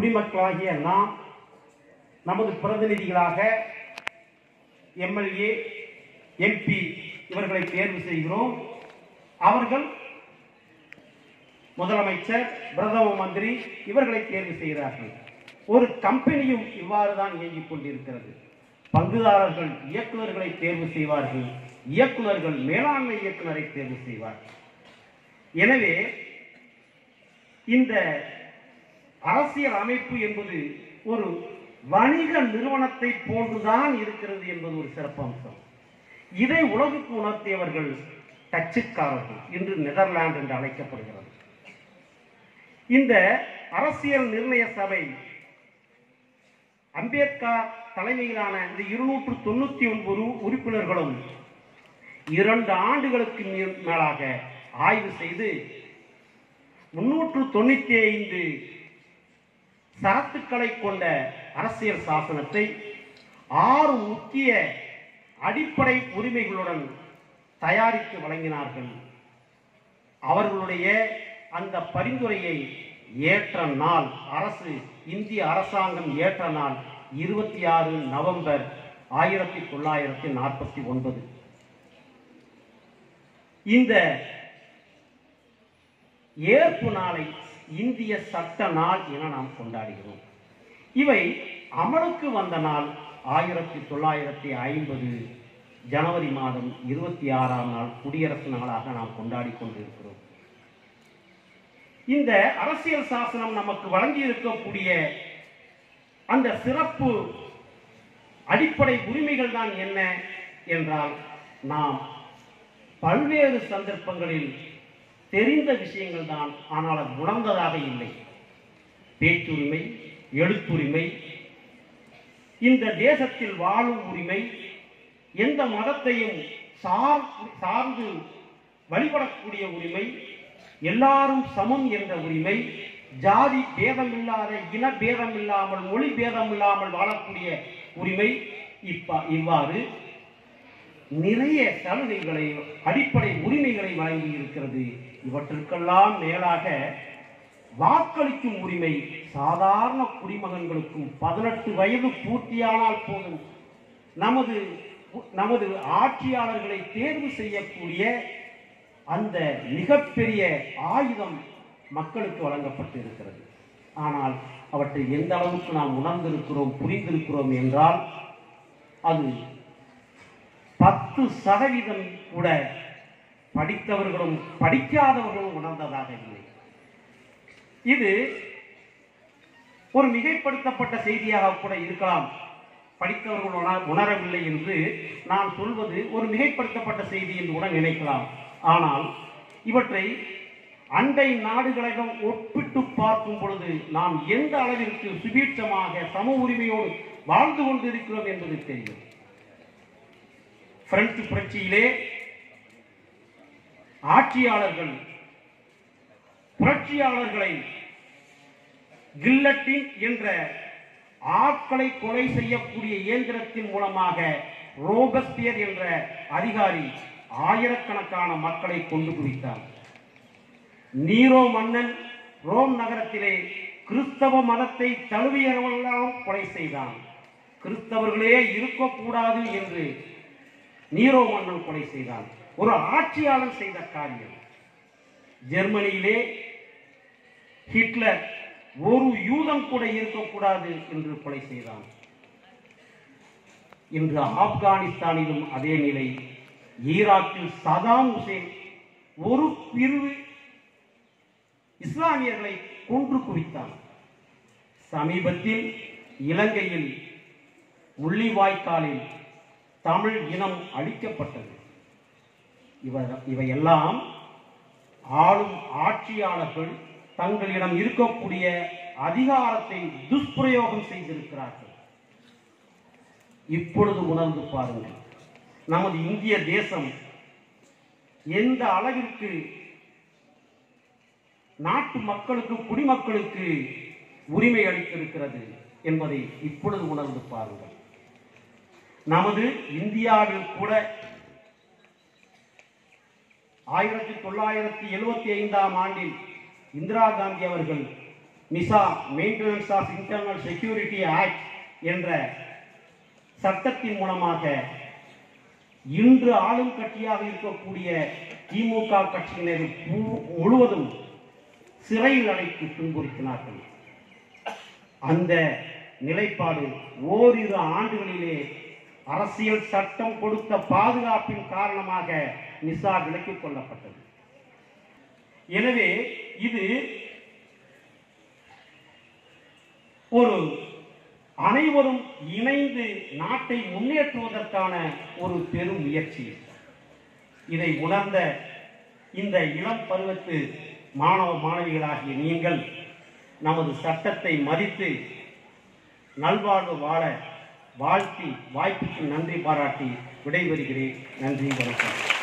குடிமக்களாகிய நாம் நமது பிரதிநிதிகளாக MLA MP இவர்களை தேர்வு செய்கிறோம் அவர்கள் முதலமைச்சர் பிரதம மந்திரி இவர்களை தேர்வு செய்கிறார்கள் ஒரு கம்பெனியும் இவ்வாறு தான் இயங்கிக் கொண்டிருக்கிறது பங்குதாரர்கள் இயக்குநர்களை தேர்வு செய்வார்கள் இயக்குநர்கள் மேலாண்மை இயக்குனரை தேர்வு செய்வார்கள் எனவே இந்த அரசியல் அமைப்பு என்பது ஒரு வணிக நிறுவனத்தை போன்றுதான் இருக்கிறது என்பது ஒரு சிறப்பம்சம் இதை உலகுக்கு உணர்த்தியவர்கள் டச்சுக்காரர்கள் இன்று நெதர்லாந்து என்று அழைக்கப்படுகிறது இந்த அரசியல் நிர்ணய சபை அம்பேத்கர் தலைமையிலான இந்த இருநூற்று தொண்ணூத்தி ஒன்பது உறுப்பினர்களும் இரண்டு ஆண்டுகளுக்கு மே- மேலாக ஆய்வு செய்து முன்னூற்று தொண்ணூத்தி ஐந்து சரத்துக்களை கொண்ட அரசியல் சாசனத்தை ஆறு முக்கிய அடிப்படை உரிமைகளுடன் தயாரித்து வழங்கினார்கள் அவர்களுடைய அந்த பரிந்துரையை ஏற்ற நாள் அரசு இந்திய அரசாங்கம் ஏற்ற நாள் இருபத்தி ஆறு நவம்பர் ஆயிரத்தி தொள்ளாயிரத்தி நாற்பத்தி ஒன்பது இந்த ஏற்பு நாளை இந்திய சட்ட நாள் என நாம் கொண்டாடுகிறோம் இவை அமலுக்கு வந்த நாள் ஆயிரத்தி தொள்ளாயிரத்தி ஐம்பது ஜனவரி மாதம் இருபத்தி ஆறாம் நாள் குடியரசு நாளாக நாம் கொண்டாடி கொண்டிருக்கிறோம் இந்த அரசியல் சாசனம் நமக்கு வழங்கி இருக்கக்கூடிய அந்த சிறப்பு அடிப்படை உரிமைகள் தான் என்ன என்றால் நாம் பல்வேறு சந்தர்ப்பங்களில் தெரிந்த விஷயங்கள் தான் ஆனால் அது உணர்ந்ததாக இல்லை பேச்சுரிமை எழுத்துரிமை இந்த தேசத்தில் வாழும் உரிமை எந்த மதத்தையும் சார் சார்ந்து வழிபடக்கூடிய உரிமை எல்லாரும் சமம் என்ற உரிமை ஜாதி பேதம் இல்லாத இன பேதம் இல்லாமல் மொழி பேதம் இல்லாமல் வாழக்கூடிய உரிமை இப்ப இவ்வாறு நிறைய சலுகைகளை அடிப்படை உரிமைகளை வழங்கி இருக்கிறது இவற்றிற்கெல்லாம் மேலாக வாக்களிக்கும் உரிமை சாதாரண குடிமகன்களுக்கும் பதினெட்டு வயது பூர்த்தியானால் போதும் நமது நமது ஆட்சியாளர்களை தேர்வு செய்யக்கூடிய அந்த மிகப்பெரிய ஆயுதம் மக்களுக்கு வழங்கப்பட்டு இருக்கிறது ஆனால் அவற்றை எந்த அளவுக்கு நாம் உணர்ந்திருக்கிறோம் புரிந்திருக்கிறோம் என்றால் அது பத்து சதவீதம் கூட படித்தவர்களும் படிக்காதவர்களும் உணர்ந்ததாக இல்லை இது ஒரு மிகைப்படுத்தப்பட்ட செய்தியாக கூட இருக்கலாம் படித்தவர்கள் உண- உணரவில்லை என்று நான் சொல்வது ஒரு மிகைப்படுத்தப்பட்ட செய்தி என்று கூட நினைக்கலாம் ஆனால் இவற்றை அண்டை நாடுகளிடம் ஒப்பிட்டு பார்க்கும் பொழுது நாம் எந்த அளவிற்கு சுபீட்சமாக சம உரிமையோடு வாழ்ந்து கொண்டிருக்கிறோம் என்பது தெரியும் பிரெஞ்சு புரட்சியிலே ஆட்சியாளர்கள் புரட்சியாளர்களை கில்லட்டின் என்ற ஆட்களை கொலை செய்யக்கூடிய இயந்திரத்தின் மூலமாக ரோபஸ்பியர் என்ற அதிகாரி ஆயிரக்கணக்கான மக்களை கொண்டு குவித்தார் நீரோ மன்னன் ரோம் நகரத்திலே கிறிஸ்தவ மதத்தை தழுவியவர்களெல்லாம் கொலை செய்தான் கிறிஸ்தவர்களே இருக்கக்கூடாது என்று நீரோ மன்னன் கொலை செய்தான் ஒரு ஆட்சியாளர் செய்த காரியம் ஜெர்மனியிலே ஹிட்லர் ஒரு யூதம் கூட இருக்கக்கூடாது என்று கொலை செய்தான் இன்று ஆப்கானிஸ்தானிலும் அதே நிலை ஈராக்கில் சதாம் ஹுசேன் ஒரு பிரிவு இஸ்லாமியர்களை கொன்று குவித்தான் சமீபத்தில் இலங்கையில் முள்ளிவாய்க்காலில் தமிழ் இனம் அழிக்கப்பட்டது இவ இவையெல்லாம் ஆளும் ஆட்சியாளர்கள் தங்களிடம் இருக்கக்கூடிய அதிகாரத்தை துஷ்பிரயோகம் செய்திருக்கிறார்கள் இப்பொழுது உணர்ந்து பாருங்கள் நமது இந்திய தேசம் எந்த அளவிற்கு நாட்டு மக்களுக்கு குடிமக்களுக்கு உரிமை அளித்திருக்கிறது என்பதை இப்பொழுது உணர்ந்து பாருங்கள் நமது இந்தியாவில் கூட ஆயிரத்தி தொள்ளாயிரத்தி எழுபத்தி ஐந்தாம் ஆண்டில் இந்திரா காந்தி அவர்கள் MISA maintenance of internal security act என்ற சட்டத்தின் மூலமாக இன்று ஆளும் கட்சியாக இருக்கக்கூடிய திமுக கட்சியினர் மு- முழுவதும் சிறையில் அடைத்து துன்புறுத்தினார்கள் அந்த நிலைப்பாடு ஓரிரு ஆண்டுகளிலே அரசியல் சட்டம் கொடுத்த பாதுகாப்பின் காரணமாக நிசா விலக்கிக் கொள்ளப்பட்டது எனவே இது ஒரு அனைவரும் இணைந்து நாட்டை முன்னேற்றுவதற்கான ஒரு பெரும் முயற்சி இதை உணர்ந்த இந்த இளம் பருவத்து மாணவ மாணவிகளாகிய நீங்கள் நமது சட்டத்தை மதித்து நல்வாழ்வு வாழ வாழ்த்தி வாய்ப்புக்கு நன்றி பாராட்டி விடைபெறுகிறேன் நன்றி வணக்கம்